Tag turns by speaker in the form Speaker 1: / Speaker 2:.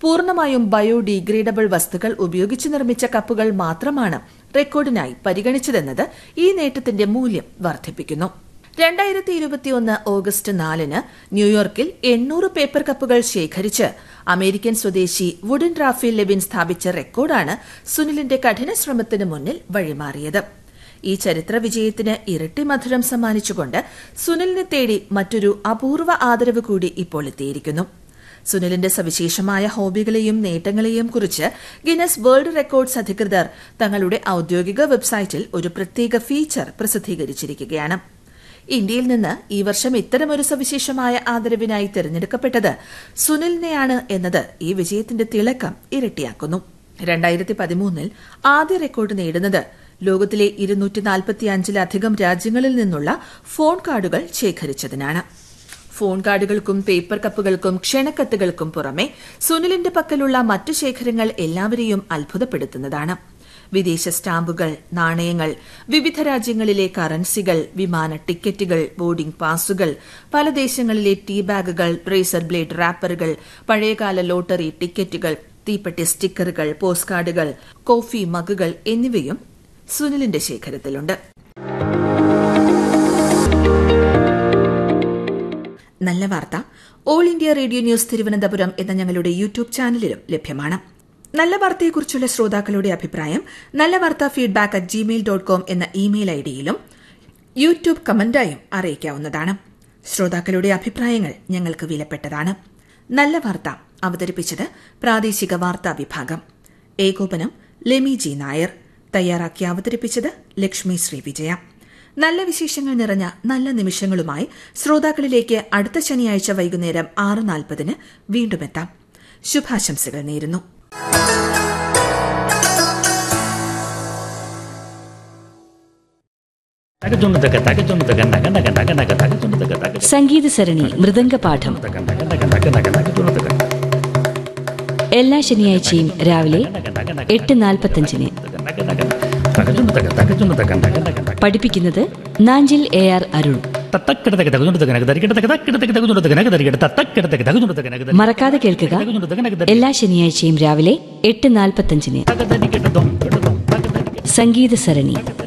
Speaker 1: പൂർണ്ണമായും ബയോഡീഗ്രേഡബിൾ വസ്തുക്കൾ ഉപയോഗിച്ച് നിർമ്മിച്ച കപ്പുകൾ മാത്രമാണ് റെക്കോർഡിനായി പരിഗണിച്ചതെന്നത് ഈ നേട്ടത്തിന്റെ മൂല്യം വർദ്ധിപ്പിക്കുന്നു രണ്ടായിരത്തി ഇരുപത്തിയൊന്ന് ഓഗസ്റ്റ് നാലിന് ന്യൂയോർക്കിൽ എണ്ണൂറ് പേപ്പർ കപ്പുകൾ ശേഖരിച്ച് അമേരിക്കൻ സ്വദേശി വുഡൻ റാഫേൽ ലെവിൻ സ്ഥാപിച്ച റെക്കോർഡാണ് സുനിലിന്റെ കഠിന ശ്രമത്തിന് മുന്നിൽ വഴിമാറിയത് ഈ ചരിത്ര വിജയത്തിന് ഇരട്ടി മധുരം സമ്മാനിച്ചുകൊണ്ട് സുനിലിനെ തേടി മറ്റൊരു അപൂർവ ആദരവ് കൂടി ഇപ്പോൾ എത്തിയിരിക്കുന്നു സുനിലിന്റെ സവിശേഷമായ ഹോബികളെയും നേട്ടങ്ങളെയും കുറിച്ച് ഗിന്നസ് വേൾഡ് റെക്കോർഡ്സ് അധികൃതർ തങ്ങളുടെ ഔദ്യോഗിക വെബ്സൈറ്റിൽ ഒരു പ്രത്യേക ഫീച്ചർ പ്രസിദ്ധീകരിച്ചിരിക്കുകയാണ് ഇന്ത്യയിൽ നിന്ന് ഈ വർഷം ഇത്തരമൊരു സവിശേഷമായ ആദരവിനായി തിരഞ്ഞെടുക്കപ്പെട്ടത് സുനിലിനെയാണ് എന്നത് ഈ വിജയത്തിന്റെ തിളക്കം ഇരട്ടിയാക്കുന്നു രണ്ടായിരത്തി പതിമൂന്നിൽ ആദ്യ റെക്കോർഡ് നേടുന്നത് ലോകത്തിലെ ഇരുന്നൂറ്റി നാൽപ്പത്തിയഞ്ചിലധികം രാജ്യങ്ങളിൽ നിന്നുള്ള ഫോൺ കാർഡുകൾ ശേഖരിച്ചതിനാണ് ഫോൺ കാർഡുകൾക്കും പേപ്പർ കപ്പുകൾക്കും ക്ഷണക്കത്തുകൾക്കും പുറമെ സുനിലിന്റെ പക്കലുള്ള മറ്റു ശേഖരങ്ങൾ എല്ലാവരെയും അത്ഭുതപ്പെടുത്തുന്നതാണ് വിദേശ സ്റ്റാമ്പുകൾ നാണയങ്ങൾ വിവിധ രാജ്യങ്ങളിലെ കറൻസികൾ വിമാന ടിക്കറ്റുകൾ ബോർഡിംഗ് പാസുകൾ പല ദേശങ്ങളിലെ ടീ ബാഗുകൾ റേസർ ബ്ലേഡ് റാപ്പറുകൾ പഴയകാല ലോട്ടറി ടിക്കറ്റുകൾ തീപ്പെട്ടി സ്റ്റിക്കറുകൾ പോസ്റ്റ് കാർഡുകൾ കോഫി മഗുകൾ എന്നിവയും സുനിലിന്റെ ശേഖരത്തിലുണ്ട് നല്ല വാർത്ത All India Radio News Thiruvananthapuram എന്ന ഞങ്ങളുടെ യൂട്യൂബ് ചാനലിലും ലഭ്യമാണ് നല്ല വാർത്തയെക്കുറിച്ചുള്ള ശ്രോതാക്കളുടെ അഭിപ്രായം നല്ല വാർത്ത feedback at Gmail dot com എന്ന ഇമെയിൽ ഐഡിയിലും യൂട്യൂബ് കമന്റായും അറിയിക്കാവുന്നതാണ് ശ്രോതാക്കളുടെ അഭിപ്രായങ്ങൾ ഞങ്ങൾക്ക് വിലപ്പെട്ടതാണ് നല്ല വാർത്ത അവതരിപ്പിച്ചത് പ്രാദേശിക വാർത്താ വിഭാഗം ഏകോപനം ലെമി ജി നായർ തയ്യാറാക്കി അവതരിപ്പിച്ചത് ലക്ഷ്മി ശ്രീവിജയ നല്ല വിശേഷങ്ങൾ നിറഞ്ഞ നല്ല നിമിഷങ്ങളുമായി ശ്രോതാക്കളിലേക്ക് അടുത്ത ശനിയാഴ്ച വൈകുന്നേരം ആറ് നാൽപ്പതിന് വീണ്ടും എത്താം ശുഭാശംസകൾ നേരുന്നു
Speaker 2: തകച്ചുണ്ടതൊക്കെ തകച്ചുണ്ടതൊക്കെ നക നക നക നക തകച്ചുണ്ടതൊക്കെ തക
Speaker 3: സംഗീത സരണി മൃദംഗ പാഠം
Speaker 2: നക നക നക നക നക തകച്ചുണ്ടതൊക്കെ
Speaker 3: എല്ലാ ശനിയാഴ്ചയും രാവിലെ എട്ട് നാൽപ്പത്തഞ്ചിന്
Speaker 2: നക നക തകച്ചുണ്ടതൊക്കെ തകച്ചുണ്ടതൊക്കെ നക നക നക
Speaker 3: പഠിപ്പിക്കുന്നത് നാഞ്ചിൽ എ ആർ അരുൺ
Speaker 2: തത്തക്കിടതൊക്കെ തകച്ചുണ്ടതൊക്കെ നക തരികിടതൊക്കെ തക്കിടതൊക്കെ തകച്ചുണ്ടതൊക്കെ നക തരികിട തത്തക്കിടതൊക്കെ തകച്ചുണ്ടതൊക്കെ നക
Speaker 3: മറക്കാതെ കേൾക്കുക
Speaker 2: തകച്ചുണ്ടതൊക്കെ നക തരി
Speaker 3: എല്ലാ ശനിയാഴ്ചയും രാവിലെ എട്ട് നാൽപ്പത്തഞ്ചിന്
Speaker 2: തക തരികിട ദം കിട ദം തക തരികിട
Speaker 3: സംഗീത സരണി
Speaker 2: തക